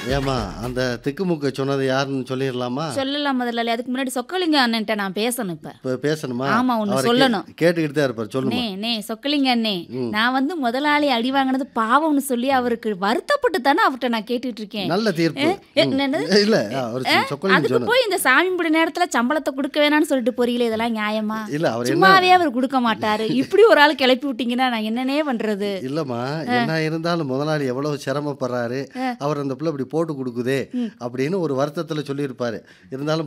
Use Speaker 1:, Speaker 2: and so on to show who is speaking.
Speaker 1: ஏமா அந்த திக்குமுக்க சொன்னது யாருன்னு சொல்லிடலாமா
Speaker 2: சொல்லலாம் முதலாளி அதுக்கு முன்னாடி சொக்கலிங்க அண்ணன்ட்ட நான் பேசணும் இப்ப
Speaker 1: இப்போ பேசணுமா
Speaker 2: ஆமா, ஒண்ணு
Speaker 1: அவரை கே-
Speaker 2: சொல்லணும்.
Speaker 1: கேட்டுக்கிட்டு தான் இருப்பார் சொல்லுமா
Speaker 2: நே நே சொக்கலிங்க அண்ணே நான் வந்து முதலாளி அடி வாங்கினது பாவம்னு சொல்லி அவருக்கு வருத்தப்பட்டு தானே அவர்கிட்ட நான் கேட்டுட்டு இருக்கேன்
Speaker 1: நல்ல தீர்ப்பு
Speaker 2: ஏ,
Speaker 1: ம்.
Speaker 2: என்னது?
Speaker 1: இல்ல அவர் சொக்கலிங்க
Speaker 2: அதுக்கு
Speaker 1: சொன்னது
Speaker 2: போய் இந்த சாமி பிடி நேரத்துல சம்பளத்தை கொடுக்க வேணாம்னு சொல்லிட்டு போறீங்களே இதெல்லாம் நியாயமா
Speaker 1: இல்ல அவர் என்ன
Speaker 2: சும்மாவே அவர் கொடுக்க மாட்டாரு இப்படி ஒரு ஆள் கிளப்பி விட்டீங்கன்னா நான் என்னனே பண்றது
Speaker 1: இல்லம்மா என்ன இருந்தாலும் முதலாளி எவ்வளவு சிரமப்படுறாரு அவர் அந்த பிள்ளை இப்படி போட்டு கொடுக்குதே அப்படின்னு ஒரு வருத்தத்துல சொல்லியிருப்பாரு இருந்தாலும்